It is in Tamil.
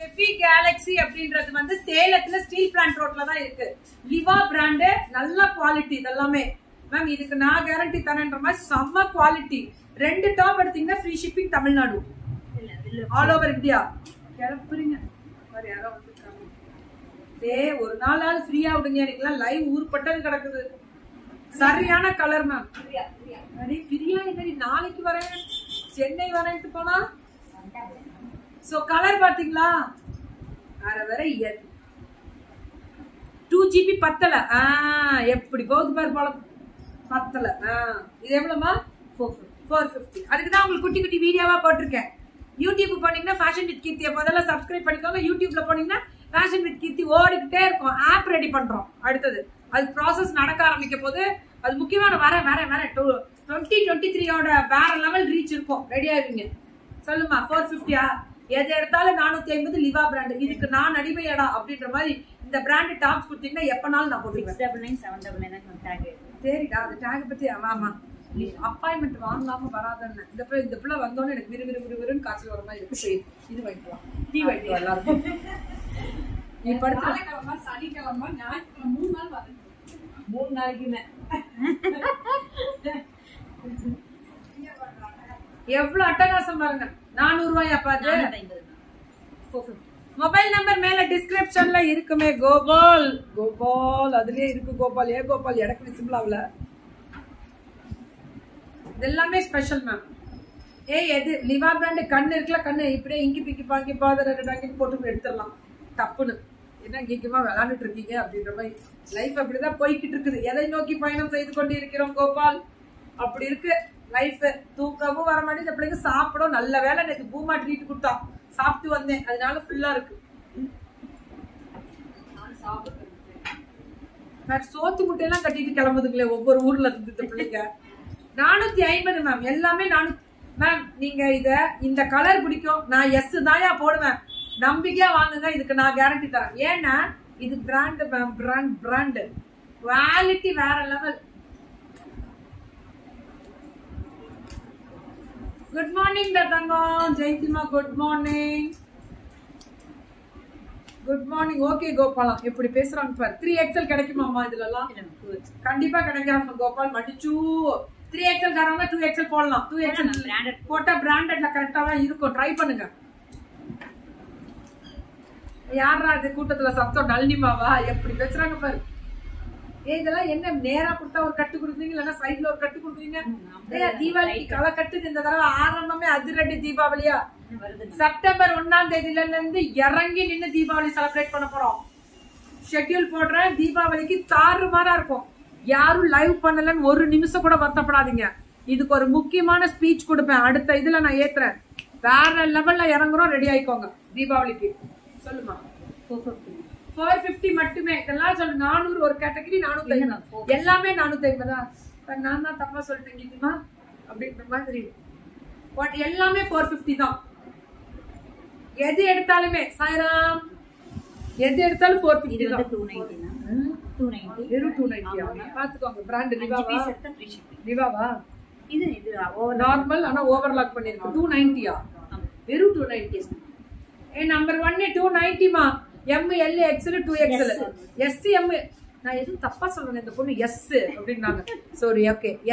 எஃபி கேலக்ஸி அப்படின்றது வந்து சேலத்துல ஸ்டீல் பிளான்ட் ரோட்ல தான் இருக்கு லிவா பிராண்டு நல்ல குவாலிட்டி இதெல்லாமே மேம் இதுக்கு நான் கேரண்டி தரேன்ற மாதிரி செம்ம குவாலிட்டி ரெண்டு டாப் எடுத்தீங்கன்னா free shipping Tamil Nadu all over India கிளப்புறீங்க வேற யாரோ வந்துருக்காங்க டேய் ஒரு நாளாவது ஃப்ரீயா விடுங்க எனக்குலாம் லைவ் ஊர்பட்டது கிடக்குது சரியான கலர் மேம் அடே ஃப்ரீயா என்னடி நாளைக்கு வரேன் சென்னை வரேன்ட்டு போனா சோ கலர் பாத்தீங்களா வேற வேற டூ ஜிபி பத்தல ஆ எப்படி போகுது பாரு போல பத்தல ஆ இது எவ்வளவுமா ஃபோர் ஃபிஃப்டி அதுக்கு தான் உங்களுக்கு குட்டி குட்டி வீடியோவா போட்டிருக்கேன் யூடியூப் போனீங்கன்னா ஃபேஷன் வித் கீர்த்தியை முதல்ல சப்ஸ்கிரைப் பண்ணிக்கோங்க யூடியூப்ல போனீங்கன்னா ஃபேஷன் வித் கீர்த்தி ஓடிக்கிட்டே இருக்கும் ஆப் ரெடி பண்றோம் அடுத்தது அது ப்ராசஸ் நடக்க ஆரம்பிக்க போது அது முக்கியமான வர வர வர டுவெண்ட்டி டுவெண்ட்டி த்ரீயோட வேற லெவல் ரீச் இருக்கும் ரெடி ஆயிருவீங்க சொல்லுமா ஃபோர் ஃபிஃப்டியா எது எடுத்தாலும் நானூத்தி ஐம்பது லிவா பிராண்ட் இதுக்கு நான் அடிமையடா அப்படின்ற மாதிரி இந்த பிராண்ட் டாப்ஸ் கொடுத்தீங்கன்னா எப்பனாலும் நான் போட்டுருவேன் double nine seven double nine tag சரிடா அந்த டேக் பத்தி ஆமா அப்பாயின்மெண்ட் வாங்காம வராதன்னு இந்த பிள்ளை இந்த பிள்ளை வந்தோடனே எனக்கு விறு விறு விறு விறுன்னு காய்ச்சல் வர மாதிரி இருக்கு சரி இது வாங்கிக்கலாம் டீ வாங்கிக்கலாம் எல்லாருக்கும் நீ படுத்து வியாழக்கிழமை சனிக்கிழமை ஞாயிற்றுக்கிழமை மூணு நாள் வரேன் மூணு நாளைக்குமே எவ்வளவு அட்டகாசம் பாருங்க நானூறு ரூபாயா பாத்து மொபைல் நம்பர் மேல டிஸ்கிரிப்ஷன்ல இருக்குமே கோபால் கோபால் அதுலயே இருக்கு கோபால் ஏ கோபால் எனக்கு விசிபிள் ஆகல இது எல்லாமே ஸ்பெஷல் மேம் ஏய் எது லிவா பிராண்ட் கண்ணு இருக்குல்ல கண்ணு இப்படியே இங்கி பிக்கி பாங்கி பாதர ரெண்டாங்கி போட்டு எடுத்துடலாம் தப்புன்னு என்ன கீக்கியமா விளையாண்டுட்டு இருக்கீங்க அப்படின்ற மாதிரி லைஃப் அப்படிதான் போய்கிட்டு இருக்குது எதை நோக்கி பயணம் செய்து கொண்டு இருக்கிறோம் கோபால் அப்படி இருக்கு லைஃப் தூக்கவும் வர மாட்டேங்குது இந்த பிள்ளைங்க சாப்பிடும் நல்ல வேலை நேற்று பூமா ட்ரீட் கொடுத்தான் சாப்பிட்டு வந்தேன் அதனால ஃபுல்லா இருக்கு நான் சாப்பிட்டு நான் சோத்து முட்டையெல்லாம் கட்டிட்டு கிளம்புதுங்களே ஒவ்வொரு ஊர்ல இருந்து இந்த பிள்ளைங்க நானூத்தி ஐம்பது மேம் எல்லாமே நானூத்தி மேம் நீங்க இத இந்த கலர் பிடிக்கும் நான் எஸ் தாயா போடுவேன் நம்பிக்கையா வாங்குங்க இதுக்கு நான் கேரண்டி தரேன் ஏன்னா இது brand ma'am brand brand quality வேற லெவல் குட் மார்னிங் தங்கம் ஜெயந்திமா good morning good morning okay கோபாலம் எப்படி பேசுறாங்க பாரு த்ரீ எக்ஸல் கிடைக்குமாமா இதுல எல்லாம் கண்டிப்பா கிடைக்காம கோபால் மடிச்சு த்ரீ எக்ஸல் காரவங்க டூ எக்ஸல் போடலாம் டூ எக்ஸல் branded. போட்டா பிராண்டட்ல கரெக்டா தான் இருக்கும் ட்ரை பண்ணுங்க யாரா இது கூட்டத்துல சத்தம் நளினிமாவா எப்படி பேசுறாங்க பாரு ஏய் இதெல்லாம் என்ன நேரா கொடுத்தா ஒரு கட்டு கொடுக்குறீங்க இல்லைன்னா சைடுல ஒரு கட்டு கொடுக்குறீங்க ஏய் தீபாவளிக்கு களை கட்டுது இந்த தடவை ஆரம்பமே அதிரடி தீபாவளியா செப்டம்பர் ஒன்னாம் தேதியில இருந்து இறங்கி நின்னு தீபாவளி செலிப்ரேட் பண்ண போறோம் ஷெட்யூல் போடுறேன் தீபாவளிக்கு தாறுமாறா இருக்கும் யாரும் லைவ் பண்ணலன்னு ஒரு நிமிஷம் கூட வருத்தப்படாதீங்க இதுக்கு ஒரு முக்கியமான ஸ்பீச் கொடுப்பேன் அடுத்த இதுல நான் ஏத்துறேன் வேற லெவல்ல இறங்குறோம் ரெடி ஆயிக்கோங்க தீபாவளிக்கு சொல்லுமா ஃபோர் பிப்டி மட்டுமே இதெல்லாம் சொல்லு நானூறு ஒரு கேட்டகரி நானூத்தி ஐம்பது எல்லாமே நானூத்தி ஐம்பதா இப்ப நான் தான் தப்பா சொல்லிட்டேன் கீதிமா அப்படின்ற மாதிரி But எல்லாமே ஃபோர் பிப்டி தான் எது எடுத்தாலுமே சாய்ராம் எது எடுத்தாலும் ஃபோர் இது பிப்டி வந்து தான் டூ நைன்டி டூ நைன்டி வெறும் டூ நைன்டியா பாத்துக்கோங்க பிராண்ட் அஞ்சு லிவாவா பீஸ் எடுத்தா ஃப்ரீ ஷிப்பிங் லிவாவா இது இது ஓவர் நார்மல் ஆனா ஓவர்லாக் பண்ணிருக்கு டூ நைன்டியா வெறும் டூ நைன்டி ஏ நம்பர் ஒன்னு டூ நைன்டிமா M L XL two XL S M நான் எதுவும் தப்பா சொல்றேன் இந்த பொண்ணு எஸ் அப்படின்னாங்க சாரி ஓகே